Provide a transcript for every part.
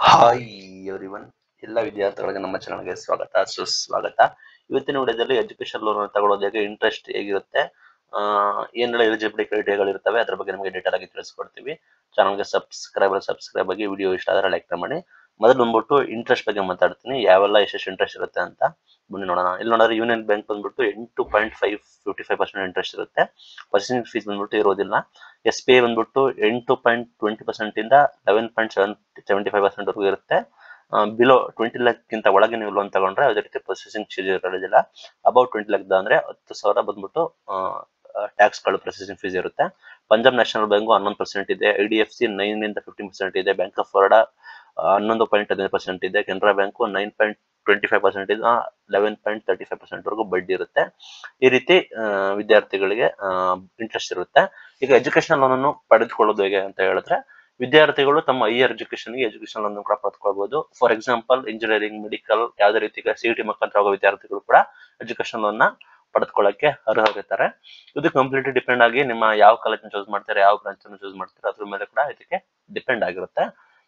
hi everyone ಎಲ್ಲ ವಿದ್ಯಾರ್ಥಿಗಳಿಗೆ ನಮ್ಮ ಚಾನಲ್ಗೆ ಸ್ವಾಗತ ಸುಸ್ವಾಗತ ಇವತ್ತಿನ ವಿಡಿಯೋದಲ್ಲಿ ಎಜುಕೇಶನ್ ಲೋನ್ ತಗೊಳ್ಳೋದು ಹೇಗೆ ಇಂಟ್ರೆಸ್ಟ್ ಹೇಗಿರುತ್ತೆ ಆ, ಏನೆಲ್ಲ ಎಲಿಜಿಬಿಲಿಟಿ ಕ್ರೈಟೇರಿಯಾಗಳು ಇರ್ತವೆ ಅದ್ರ ಬಗ್ಗೆ ನಿಮಗೆ ಡೀಟೇಲ್ ಆಗಿ ತಿಳಿಸ್ಕೊಡ್ತೀವಿ ಚಾನಲ್ಗೆ ಸಬ್ಸ್ಕ್ರೈಬರ್ ಸಬ್ಸ್ಕ್ರೈಬ್ ಆಗಿ ವಿಡಿಯೋ ಇಷ್ಟ ಆದರೆ ಲೈಕ್ ಮಾಡಿ ಮೊದಲು ಬಂದ್ಬಿಟ್ಟು ಇಂಟ್ರೆಸ್ಟ್ ಬಗ್ಗೆ ಮಾತಾಡ್ತೀನಿ ಯಾವೆಲ್ಲ ಎಷ್ಟೆಷ್ಟು ಇಂಟ್ರೆಸ್ಟ್ ಇರುತ್ತೆ ಅಂತ ಬನ್ನಿ ನೋಡೋಣ ಇಲ್ಲಿ ನೋಡಿದ್ರೆ ಯೂನಿಯನ್ ಬ್ಯಾಂಕ್ ಬಂದ್ಬಿಟ್ಟು ಎಂಟು point five fifty five percent interest ಇರುತ್ತೆ ಪರ್ಸೆಂಟ್ ಫೀಸ್ ಬಂದ್ಬಿಟ್ಟು ಇರೋದಿಲ್ಲ ಎಸ್ ಬಿ ಐ ಬಂದ್ಬಿಟ್ಟು ಎಂಟು ಪಾಯಿಂಟ್ ಟ್ವೆಂಟಿ ಪರ್ಸೆಂಟ್ ಇಂದ eleven point seven seventy five percent ವರೆಗೂ ಇರುತ್ತೆ ಬಿಲೋ ಟ್ವೆಂಟಿ ಲ್ಯಾಕ್ಗಿಂತ ಒಳಗೆ ನೀವು ಲೋನ್ ತಗೊಂಡ್ರೆ ಅದೇ ರೀತಿ ಪ್ರೊಸೆಸಿಂಗ್ ಫೀಸ್ ಇರೋದಿಲ್ಲ ಅಬೌಟ್ ಟ್ವೆಂಟಿ ಲ್ಯಾಕ್ ಅಂದ್ರೆ ಹತ್ತು ಸಾವಿರ ಬಂದ್ಬಿಟ್ಟು ಟ್ಯಾಕ್ಸ್ಗಳು ಪ್ರೊಸೆಸಿಂಗ್ ಫೀಸ್ ಇರುತ್ತೆ ಪಂಜಾಬ್ ನ್ಯಾಷನಲ್ ಬ್ಯಾಂಕು ಹನ್ನೊಂದು ಪರ್ಸೆಂಟ್ ಇದೆ I D F C nine ಇಂದ ಫಿಫ್ಟೀನ್ ಪರ್ಸೆಂಟ್ ಇದೆ ಬ್ಯಾಂಕ್ ಆಫ್ ಬರೋಡಾ ಹನ್ನೊಂದು ಪಾಯಿಂಟ್ ಹದಿನೈದು ಪರ್ಸೆಂಟ್ ಇದೆ Canara bank nine point twenty five percent ಇದೆ eleven point thirty five percent ವರೆಗೂ ಬಡ್ಡಿ ಇರುತ್ತೆ ಈ ರೀತಿ ಆ, ವಿದ್ಯಾರ್ಥಿಗಳಿಗೆ ಇಂಟ್ರೆಸ್ಟ್ ಇರುತ್ತೆ ಈಗ ಎಜುಕೇಶನ್ ಲೋನ್ ಅನ್ನು ಪಡೆದುಕೊಳ್ಳೋದು ಹೇಗೆ ಅಂತ ಹೇಳಿದ್ರೆ ವಿದ್ಯಾರ್ಥಿಗಳು ತಮ್ಮ ಹೈಯರ್ ಎಜುಕೇಶನ್ಗೆ ಎಜುಕೇಶನ್ ಲೋನ್ ಕೂಡ ಪಡೆದುಕೊಳ್ಬಹುದು ಫಾರ್ ಎಕ್ಸಾಂಪಲ್ ಇಂಜಿನಿಯರಿಂಗ್ ಮೆಡಿಕಲ್ ಯಾವುದೇ ರೀತಿ ಸಿ ಟಿ ಮುಖಾಂತರ ಹೋಗೋ ವಿದ್ಯಾರ್ಥಿಗಳು ಕೂಡ ಎಜುಕೇಶನ್ ಲೋನ್ ನ ಪಡೆದುಕೊಳ್ಳಕ್ಕೆ ಅರ್ಹರಿರ್ತಾರೆ ಇದು ಕಂಪ್ಲೀಟ್ಲಿ ಡಿಪೆಂಡ್ ಆಗಿ ನಿಮ್ಮ ಯಾವ ಕಾಲೇಜ್ ಚೂಸ್ ಮಾಡ್ತಾರೆ ಯಾವ ಬ್ರಾಂಚ್ ಅನ್ನು ಚೂಸ್ ಮಾಡ್ತಾರೆ ಅದ್ರ ಮೇಲೆ ಕೂಡ ಇದಕ್ಕೆ ಡಿಪೆಂಡ್ ಆಗಿರುತ್ತೆ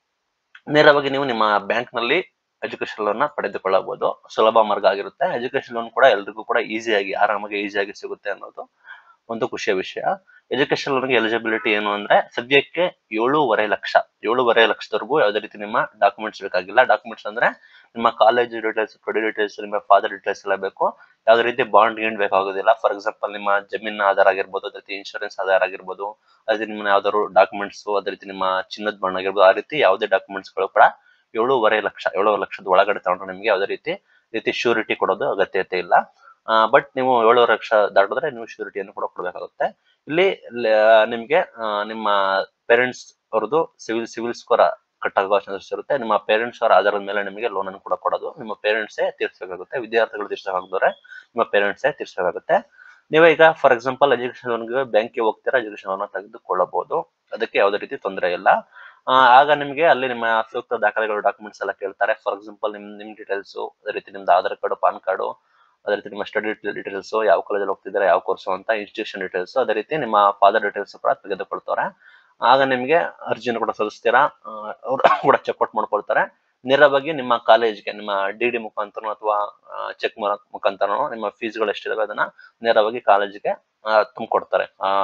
ನೇರವಾಗಿ ನೀವು ನಿಮ್ಮ ಬ್ಯಾಂಕ್ ನಲ್ಲಿ ಎಜುಕೇಶನ್ ಲೋನ್ ನ ಪಡೆದುಕೊಳ್ಳಬಹುದು ಸುಲಭ ಮಾರ್ಗ ಆಗಿರುತ್ತೆ ಎಜುಕೇಶನ್ ಲೋನ್ ಕೂಡ ಎಲ್ರಿಗೂ ಕೂಡ ಈಸಿಯಾಗಿ ಆರಾಮಾಗಿ ಈಸಿಯಾಗಿ ಸಿಗುತ್ತೆ ಅನ್ನೋದು ಒಂದು ಖುಷಿಯ ವಿಷಯ ಎಜುಕೇಶನ್ ಲೋನ್ಗೆ ಎಲಿಜಿಬಿಲಿಟಿ ಏನು ಅಂದ್ರೆ ಸದ್ಯಕ್ಕೆ ಏಳೂವರೆ ಲಕ್ಷ ಏಳೂವರೆ ಲಕ್ಷದವರೆಗೂ ಯಾವುದೇ ರೀತಿ ನಿಮ್ಮ ಡಾಕ್ಯುಮೆಂಟ್ಸ್ ಬೇಕಾಗಿಲ್ಲ ಡಾಕ್ಯುಮೆಂಟ್ಸ್ ಅಂದ್ರೆ ನಿಮ್ಮ ಕಾಲೇಜ್ ಡೀಟೇಲ್ಸ್ ಸ್ಟಡಿ ಡೀಟೇಲ್ಸ್ ನಿಮ್ಮ ಫಾದರ್ ಡೀಟೇಲ್ಸ್ ಎಲ್ಲ ಬೇಕು ಯಾವುದೇ ರೀತಿ ಬಾಂಡ್ ಗೀಂಡ್ ಬೇಕಾಗೋದಿಲ್ಲ ಫಾರ್ ಎಕ್ಸಾಂಪಲ್ ನಿಮ್ಮ ಜಮೀನ್ ಆಧಾರ ಆಗಿರ್ಬೋದು ಅದೇ ರೀತಿ ಇನ್ಶೂರೆನ್ಸ್ ಆಧಾರ ಆಗಿರ್ಬೋದು ಅದೇ ನಿಮ್ಮ ಯಾವ್ದಾದ್ರು ಡಾಕ್ಯುಮೆಂಟ್ಸ್ ಅದೇ ರೀತಿ ನಿಮ್ಮ ಚಿನ್ನದ ಬಣ್ಣ ಆಗಿರ್ಬೋದು ಆ ರೀತಿ ಯಾವುದೇ ಡಾಕ್ಯುಮೆಂಟ್ಸ್ ಗಳು ಕೂಡ ಏಳೂವರೆ ಲಕ್ಷ ಏಳುವರೆ ಲಕ್ಷದ ಒಳಗಡೆ ತಗೊಂಡ್ರೆ ನಿಮಗೆ ಯಾವುದೇ ರೀತಿ ರೀತಿ ಶ್ಯೂರಿಟಿ ಕೊಡೋದು ಅಗತ್ಯತೆ ಇಲ್ಲ ಬಟ್ ನೀವು ಏಳುವರೆ ಲಕ್ಷ ದಾಟಿದ್ರೆ ನೀವು ಶ್ಯೂರಿಟಿಯನ್ನು ಕೂಡ ಕೊಡಬೇಕಾಗುತ್ತೆ ಇಲ್ಲಿ ಲ- ನಿಮ್ಗೆ ಆ, ನಿಮ್ಮ ಪೇರೆಂಟ್ಸ್ ಅವ್ರದ್ದು ಸಿವಿಲ್ ಸಿವಿಲ್ ಸ್ಕೋರ್ ಕಟ್ಟಾಗೋ ಚಾನ್ಸಸ್ ಇರುತ್ತೆ ನಿಮ್ಮ ಪೇರೆಂಟ್ಸ್ ಅವರ ಆಧಾರದ ಮೇಲೆ ನಿಮಗೆ ಲೋನ್ ಅನ್ನು ಕೂಡ ಕೊಡೋದು ನಿಮ್ಮ ಪೇರೆಂಟ್ಸೇ ತೀರ್ಸಬೇಕಾಗುತ್ತೆ ವಿದ್ಯಾರ್ಥಿಗಳು ತೀರ್ಸೋಕಾಗದವ್ರೆ ನಿಮ್ಮ ಪೇರೆಂಟ್ಸೇ ತೀರ್ಸಬೇಕಾಗುತ್ತೆ ನೀವು ಈಗ ಫಾರ್ ಎಕ್ಸಾಂಪಲ್ ಎಜುಕೇಶನ್ ಲೋನ್ಗೆ ಬ್ಯಾಂಕ್ಗೆ ಹೋಗ್ತೀರಾ ಎಜುಕೇಶನ್ ಲೋನ್ ತೆಗೆದುಕೊಳ್ಳಬಹುದು ಅದಕ್ಕೆ ಯಾವುದೇ ರೀತಿ ತೊಂದರೆ ಇಲ್ಲ ಆ, ಆಗ ನಿಮಗೆ ಅಲ್ಲಿ ನಿಮ್ಮ ಸೂಕ್ತ ದಾಖಲೆಗಳು ಡಾಕ್ಯುಮೆಂಟ್ಸ್ ಎಲ್ಲ ಕೇಳ್ತಾರೆ ಫಾರ್ ಎಕ್ಸಾಂಪಲ್ ನಿಮ್ ನಿಮ್ ಡೀಟೇಲ್ಸ್ ಅದೇ ರೀತಿ ನಿಮ್ದು ಆಧಾರ್ ಕಾರ್ಡ್ ಪಾನ್ ಕಾರ್ಡು ಅದೇ ರೀತಿ ನಿಮ್ಮ ಸ್ಟಡಿ ಡೀಟೇಲ್ಸ್ ಯಾವ ಕಾಲೇಜಲ್ಲಿ ಹೋಗ್ತಿದ್ದಾರೆ ಯಾವ ಕೋರ್ಸು ಅಂತ ಇನ್ಸ್ಟಿಟ್ಯೂಷನ್ ಡೀಟೇಲ್ಸ್ ಅದೇ ರೀತಿ ನಿಮ್ಮ ಫಾದರ್ ಡೀಟೇಲ್ಸ್ ಕೂಡ ತೆಗೆದುಕೊಳ್ತಾರೆ ಆಗ ನಿಮಗೆ ಅರ್ಜಿಯನ್ನು ಕೂಡ ಸಲ್ಲಿಸ್ತೀರಾ ಆ, ಅವ್ರು ಕೂಡ ಚೆಕ್ಔಟ್ ಮಾಡ್ಕೊಳ್ತಾರೆ ನೇರವಾಗಿ ನಿಮ್ಮ ಕಾಲೇಜ್ಗೆ ನಿಮ್ಮ ಡಿ ಡಿ ಮುಖಾಂತರ ಅಥವಾ ಚೆಕ್ ಮುಖಾಂತರ ನಿಮ್ಮ ಫೀಸ್ಗಳು ಎಷ್ಟಿದಾವೆ ಅದನ್ನ ನೇರವಾಗಿ ಕಾಲೇಜಿಗೆ ತುಂಬಿಕೊಡ್ತಾರೆ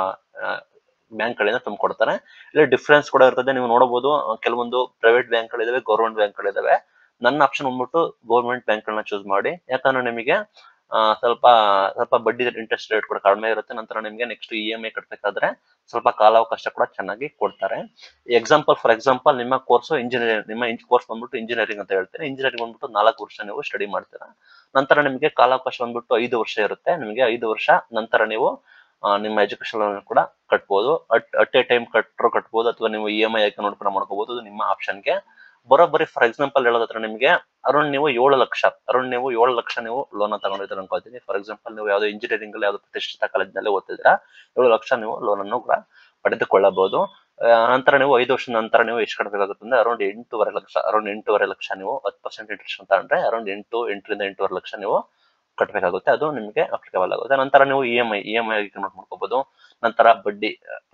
ಬ್ಯಾಂಕ್ ಗಳಿಂದ ತುಂಬಿಕೊಡ್ತಾರೆ ಇಲ್ಲಿ ಡಿಫ್ರೆನ್ಸ್ ಕೂಡ ಇರ್ತದೆ ನೀವು ನೋಡಬಹುದು ಆ, ಕೆಲವೊಂದು ಪ್ರೈವೇಟ್ ಬ್ಯಾಂಕ್ ಗಳಿದಾವೆ ಗೌರ್ಮೆಂಟ್ ಬ್ಯಾಂಕ್ ಗಳಿದಾವೆ ನನ್ನ ಆಪ್ಷನ್ ಬಂದ್ಬಿಟ್ಟು ಗೌರ್ಮೆಂಟ್ ಬ್ಯಾಂಕ್ ಗಳನ್ನ ಚೂಸ್ ಮಾಡಿ ಯಾಕಂದ್ರೆ ನಿಮಗೆ ಆ, ಸ್ವಲ್ಪ ಸ್ವಲ್ಪ ಬಡ್ಡಿ ಇಂಟ್ರೆಸ್ಟ್ ರೇಟ್ ಕೂಡ ಕಡಿಮೆ ಇರುತ್ತೆ ನಂತರ ನಿಮಗೆ ನೆಕ್ಸ್ಟ್ ಇ ಎಂ ಐ ಕಟ್ಟಬೇಕಾದ್ರೆ ಸ್ವಲ್ಪ ಕಾಲಾವಕಾಶ ಕೂಡ ಚೆನ್ನಾಗಿ ಕೊಡ್ತಾರೆ ಎಕ್ಸಾಂಪಲ್ ಫಾರ್ ಎಕ್ಸಾಂಪಲ್ ನಿಮ್ಮ ಕೋರ್ಸ್ ಇಂಜಿನಿಯರಿಂಗ್ ನಿಮ್ಮ ಕೋರ್ಸ್ ಬಂದ್ಬಿಟ್ಟು ಇಂಜಿನಿಯರಿಂಗ್ ಅಂತ ಹೇಳ್ತಾರೆ ಇಂಜಿನಿಯರಿಂಗ್ ಬಂದ್ಬಿಟ್ಟು ನಾಲ್ಕು ವರ್ಷ ನೀವು ಸ್ಟಡಿ ಮಾಡ್ತೀರಾ ನಂತರ ನಿಮಗೆ ಕಾಲಾವಕಾಶ ಬಂದ್ಬಿಟ್ಟು ಐದು ವರ್ಷ ಇರುತ್ತೆ ನಿಮಗೆ ಐದು ವರ್ಷ ನಂತರ ನೀವು ಆ, ನಿಮ್ಮ ಎಜುಕೇಶನ್ ಲೋನ್ ಕೂಡ ಕಟ್ಬೋದು ಅಟ್ ಅಟ್ ಎ ಟೈಮ್ ಕಟ್ಟರು ಕಟ್ಬೋದು ಅಥವಾ ನೀವು ಇ ಎಂ ಐ ಹಾಕಿ ನೋಡ್ಕೊಂಡು ಮಾಡ್ಕೋಬಹುದು ಅದು ನಿಮ್ಮ ಆಪ್ಷನ್ಗೆ ಬರೋಬ್ಬರಿ ಫಾರ್ ಎಕ್ಸಾಂಪಲ್ ಹೇಳೋದಾದ್ರೆ ನಿಮಗೆ ಅರೌಂಡ್ ನೀವು ಏಳು ಲಕ್ಷ ಅರೌಂಡ್ ನೀವು ಏಳು ಲಕ್ಷ ನೀವು ಲೋನ್ ತಗೊಂಡಿದ್ದೀರ ಅನ್ಕೋತೀನಿ ಫಾರ್ ಎಕ್ಸಾಂಪಲ್ ನೀವು ಯಾವುದೋ ಇಂಜಿನಿಯರಿಂಗ್ ಅಲ್ಲಿ ಯಾವುದೋ ಪ್ರತಿಷ್ಠಿತ ಕಾಲೇಜಿನಲ್ಲಿ ಓದ್ತಿದ್ದೀರಾ ಏಳು ಲಕ್ಷ ನೀವು ಲೋನ್ ಅನ್ನು ಕೂಡ ಪಡೆದುಕೊಳ್ಳಬಹುದು ಆ, ನಂತರ ನೀವು ಐದು ವರ್ಷದ ನಂತರ ನೀವು ಎಷ್ಟು ಕಟ್ಟಬೇಕಾಗುತ್ತೆ ಅಂದ್ರೆ ಅರೌಂಡ್ ಎಂಟೂವರೆ ಲಕ್ಷ ಅರೌಂಡ್ ಎಂಟೂವರೆ ಲಕ್ಷ ನೀವು ಹತ್ತು ಪರ್ಸೆಂಟ್ ಇಂಟ್ರೆಸ್ಟ್ ಅಂತ ಅಂದ್ರೆ ಅರೌಂಡ್ ಎಂಟು ಎಂಟರಿಂದ ಎಂಟೂವರೆ ಲಕ್ಷ ನೀವು ಕಟ್ಟಬೇಕಾಗುತ್ತೆ ಅದು ನಿಮಗೆ ಅಪ್ಲಿಕೇಬಲ್ ಆಗುತ್ತೆ ನಂತರ ನೀವು E M I E M I convert ಮಾಡ್ಕೋಬಹುದು ನಂತರ ಬಡ್ಡಿ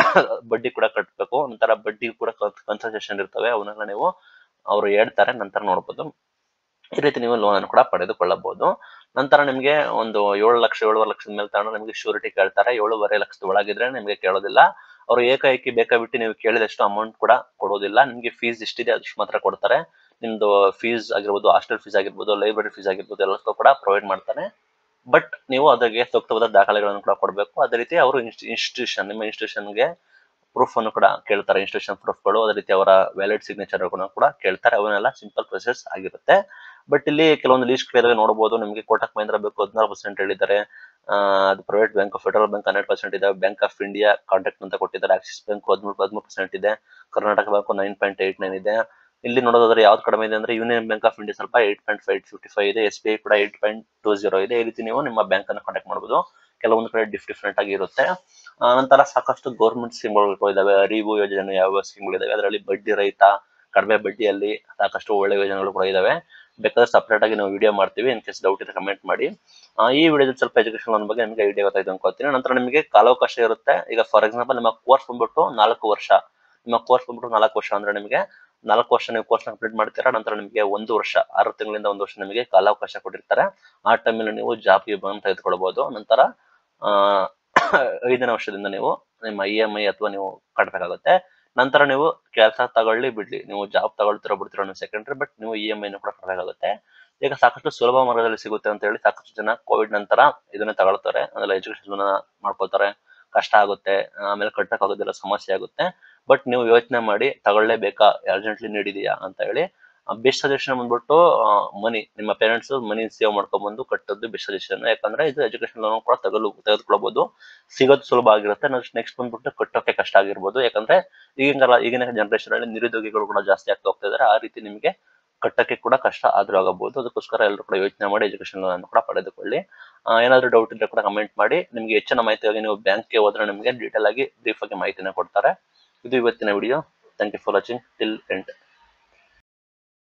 ಬಡ್ಡಿ ಕೂಡ ಕಟ್ಟಬೇಕು ನಂತರ ಬಡ್ಡಿ ಕೂಡ ಕನ್ಸಲ್ಟೇಷನ್ ಇರ್ತವೆ ಅವನ್ನೆಲ್ಲ ನೀವು ಅವರು ಹೇಳ್ತಾರೆ ನಂತರ ನೋಡ್ಬೋದು ಈ ರೀತಿ ನೀವು ಲೋನ್ ಅನ್ನು ಕೂಡ ಪಡೆದುಕೊಳ್ಳಬಹುದು ನಂತರ ನಿಮಗೆ ಒಂದು ಏಳು ಲಕ್ಷ ಏಳುವರೆ ಲಕ್ಷದ ಮೇಲೆ ತಗೊಂಡ್ರೆ ನಿಮಗೆ ಶ್ಯೂರಿಟಿ ಕೇಳ್ತಾರೆ ಏಳುವರೆ ಲಕ್ಷದ ಒಳಗಿದ್ರೆ ನಿಮಗೆ ಕೇಳೋದಿಲ್ಲ ಅವರು ಏಕಾಏಕಿ ಬೇಕಾಬಿಟ್ಟು ನೀವು ಕೇಳಿದಷ್ಟು ಅಮೌಂಟ್ ಕೂಡ ಕೊಡೋದಿಲ್ಲ ನಿಮಗೆ ಫೀಸ್ ಎಷ್ಟಿದೆ ಅಷ್ಟು ಮಾತ್ರ ಕೊಡ್ತಾರೆ ನಿಮ್ದು ಫೀಸ್ ಆಗಿರ್ಬೋದು ಹಾಸ್ಟೆಲ್ ಫೀಸ್ ಆಗಿರ್ಬೋದು ಲೈಬ್ರರಿ ಫೀಸ್ ಆಗಿರ್ಬೋದು ಎಲ್ಲದಕ್ಕೂ ಕೂಡ ಪ್ರೊವೈಡ್ ಮಾಡ್ತಾನೆ ಬಟ್ ನೀವು ಅದಕ್ಕೆ ಸೂಕ್ತವಾದ ದಾಖಲೆಗಳನ್ನು ಕೂಡ ಕೊಡಬೇಕು ಅದೇ ರೀತಿ ಅವರು ಇನ್ಸ್ಟಿಟ್ಯೂಷನ್ ನಿಮ್ಮ ಇನ್ಸ್ಟಿಟ್ಯೂಷನ್ಗೆ ಪ್ರೂಫ್ ಅನ್ನು ಕೂಡ ಕೇಳ್ತಾರೆ ಇನ್ಸ್ಟಿಟ್ಯೂಷನ್ ಪ್ರೂಫ್ಗಳು ಅದೇ ರೀತಿ ಅವರ ವ್ಯಾಲಿಡ್ ಸಿಗ್ನೇಚರ್ ಕೂಡ ಕೇಳ್ತಾರೆ ಅವನ್ನೆಲ್ಲ ಸಿಂಪಲ್ ಪ್ರೊಸೆಸ್ ಆಗಿರುತ್ತೆ ಬಟ್ ಇಲ್ಲಿ ಕೆಲವೊಂದು ಲೀಸ್ಟ್ ಇದಾವೆ ನೋಡಬಹುದು ನಿಮಗೆ ಕೋಟಕ್ ಮಹೀಂದ್ರ ಬೇಕು ಹದಿನಾರು ಪರ್ಸೆಂಟ್ ಹೇಳಿದ್ದಾರೆ ಆ, ಅದು ಪ್ರೈವೇಟ್ ಬ್ಯಾಂಕ್ ಫೆಡರಲ್ ಬ್ಯಾಂಕ್ ಹನ್ನೆರಡು ಪರ್ಸೆಂಟ್ ಇದೆ ಬ್ಯಾಂಕ್ ಆಫ್ ಇಂಡಿಯಾ ಕಾಂಟ್ಯಾಕ್ಟ್ ಅಂತ ಕೊಟ್ಟಿದ್ದಾರೆ ಆಕ್ಸಿಸ್ ಬ್ಯಾಂಕ್ ಹದಿಮೂರು ಹದಿಮೂರು ಪರ್ಸೆಂಟ್ ಇದೆ Karnataka bank nine point eight nine ಇದೆ ಇಲ್ಲಿ ನೋಡೋದಾದ್ರೆ ಯಾವ್ದು ಕಡಿಮೆ ಇದೆ ಅಂದ್ರೆ ಯೂನಿಯನ್ ಬ್ಯಾಂಕ್ ಆಫ್ ಇಂಡಿಯಾ ಸ್ವಲ್ಪ eight point five fifty five ಇದೆ ಎಸ್ ಬಿ ಐ ಕೂಡ ಏಟ್ ಪಾಯಿಂಟ್ ಟೂ ಜೀರೋ ಇದೆ ಈ ರೀತಿ ನೀವು ನಿಮ್ಮ ಬ್ಯಾಂಕ್ ಅನ್ನು ಕಾಂಟ್ಯಾಕ್ಟ್ ಮಾಡಬಹುದು ಕೆಲವೊಂದು ಕಡೆ ಡಿಫ್ ಡಿಫ್ರೆಂಟ್ ಆಗಿ ಇರುತ್ತೆ ಆ, ನಂತರ ಸಾಕಷ್ಟು ಗೌರ್ಮೆಂಟ್ ಸ್ಕೀಮ್ಗಳು ಇದಾವೆ ಅರಿವು ಯೋಜನೆ ಯಾವ ಸ್ಕೀಮ್ಗಳು ಇದಾವೆ ಅದರಲ್ಲಿ ಬಡ್ಡಿ ರಹಿತ ಕಡಿಮೆ ಬಡ್ಡಿಯಲ್ಲಿ ಸಾಕಷ್ಟು ಒಳ್ಳೆ ಯೋಜನೆಗಳು ಕೂಡ ಇದಾವೆ ಬೇಕಾದ್ರೆ ಸಪ್ರೇಟ್ ಆಗಿ ನಾವು ವಿಡಿಯೋ ಮಾಡ್ತೀವಿ ಇನ್ ಕೇಸ್ ಡೌಟ್ ಇದ್ರೆ ಕಮೆಂಟ್ ಮಾಡಿ ಆ, ಈ ವಿಡಿಯೋದಲ್ಲಿ ಸ್ವಲ್ಪ ಎಜುಕೇಶನ್ ಲೋನ್ ಬಗ್ಗೆ ನಿಮಗೆ ಐಡಿಯಾ ಗೊತ್ತಾಯ್ತು ಅನ್ಕೋತೀನಿ ನಂತರ ನಿಮಗೆ ಕಾಲಾವಕಾಶ ಇರುತ್ತೆ ಈಗ ಫಾರ್ ಎಕ್ಸಾಂಪಲ್ ನಿಮ್ಮ ಕೋರ್ಸ್ ಬಂದ್ಬಿಟ್ಟು ನಾಲ್ಕು ವರ್ಷ ನಿಮ್ಮ ಕೋರ್ಸ್ ಬಂದ್ಬಿಟ್ಟು ನಾಲ್ಕು ವರ್ಷ ಅಂದ್ರೆ ನಿಮಗೆ ನಾಲ್ಕು ವರ್ಷ ನೀವು ಕೋರ್ಸ್ ಕಂಪ್ಲೀಟ್ ಮಾಡ್ತೀರಾ ನಂತರ ನಿಮಗೆ ಒಂದು ವರ್ಷ ಆರು ತಿಂಗಳಿಂದ ಒಂದು ವರ್ಷ ನಿಮಗೆ ಕಾಲಾವಕಾಶ ಕೊಟ್ಟಿರ್ತಾರೆ ಆ ಟೈಮಲ್ಲಿ ನೀವು ಜಾಬ್ ಗಿಬ್ ತೆಗೆದುಕೊಳ್ಬಹುದು ನಂತರ ಆ ಐದನೇ ವರ್ಷದಿಂದ ನೀವು ನಿಮ್ಮ ಇ ಎಂ ಐ ಅಥವಾ ನೀವು ಕಟ್ಟಬೇಕಾಗುತ್ತೆ ನಂತರ ನೀವು ಕೆಲಸ ತಗೊಳ್ಳಿ ಬಿಡ್ಲಿ ನೀವು ಜಾಬ್ ತಗೊಳ್ತಿರೋ ಬಿಡ್ತಿರೋ ನೀವು ಸೆಕೆಂಡ್ರಿ ಬಟ್ ನೀವು ಇ ಎಂ ಐನ ಕೂಡ ಕಟ್ಟಬೇಕಾಗುತ್ತೆ ಈಗ ಸಾಕಷ್ಟು ಸುಲಭ ಮಾರ್ಗದಲ್ಲಿ ಸಿಗುತ್ತೆ ಅಂತ ಹೇಳಿ ಸಾಕಷ್ಟು ಜನ ಕೋವಿಡ್ ನಂತರ ಇದನ್ನ ತಗೊಳ್ತಾರೆ ಅಂದ್ರೆ ಎಜುಕೇಶನ್ ಮಾಡ್ಕೊಳ್ತಾರೆ ಕಷ್ಟ ಆಗುತ್ತೆ ಆಮೇಲೆ ಕಟ್ಟಕ್ಕಾಗೋದಿಲ್ಲ ಸಮಸ್ಯೆ ಆಗುತ್ತೆ ಬಟ್ ನೀವು ಯೋಚನೆ ಮಾಡಿ ತಗೊಳ್ಳೇಬೇಕಾ ಅರ್ಜೆಂಟ್ಲಿ ನೀಡಿದೆಯಾ ಅಂತ ಹೇಳಿ ಬೆಸ್ಟ್ ಸಜೆಷನ್ ಬಂದ್ಬಿಟ್ಟು ಮನಿ ನಿಮ್ಮ ಪೇರೆಂಟ್ಸ್ ಮನಿ ಸೇವ್ ಮಾಡ್ಕೊಂಡ್ಬಂದು ಕಟ್ಟೋದು ಬೆಸ್ಟ್ ಸಜೆಷನ್ ಯಾಕಂದ್ರೆ ಇದು ಎಜುಕೇಶನ್ ಲೋನ್ ಕೂಡ ತಗೊಳ್ಳು ತೆಗೆದುಕೊಳ್ಬಹುದು ಸಿಗೋದು ಸುಲಭ ಆಗಿರುತ್ತೆ ನೆಕ್ಸ್ಟ್ ಬಂದ್ಬಿಟ್ಟು ಕಟ್ಟೋಕೆ ಕಷ್ಟ ಆಗಿರ್ಬೋದು ಯಾಕಂದ್ರೆ ಈಗಿನ ಈಗಿನ ಜನರೇಷನ್ ಅಲ್ಲಿ ನಿರುದ್ಯೋಗಿಗಳು ಕೂಡ ಜಾಸ್ತಿ ಆಗ್ತಾ ಹೋಗ್ತಾ ಇದಾರೆ ಆ ರೀತಿ ನಿಮಗೆ ಕಟ್ಟಕ್ಕೆ ಕೂಡ ಕಷ್ಟ ಆದ್ರೂ ಆಗಬಹುದು ಅದಕ್ಕೋಸ್ಕರ ಎಲ್ಲರೂ ಕೂಡ ಯೋಚನೆ ಮಾಡಿ ಎಜುಕೇಶನ್ ಲೋನ್ ಕೂಡ ಪಡೆದುಕೊಳ್ಳಿ ಆ, ಏನಾದ್ರೂ ಡೌಟ್ ಇದ್ರೆ ಕೂಡ ಕಮೆಂಟ್ ಮಾಡಿ ನಿಮಗೆ ಹೆಚ್ಚಿನ ಮಾಹಿತಿಗಾಗಿ ನೀವು ಬ್ಯಾಂಕ್ಗೆ ಹೋದ್ರೆ ನಿಮಗೆ ಡೀಟೇಲ್ ಆಗಿ ಬ್ರೀಫ್ ಆಗಿ ಮಾಹಿತಿನ ಕೊಡ್ತಾರೆ ಇದು ಇವತ್ತಿನ video thank you for watching till end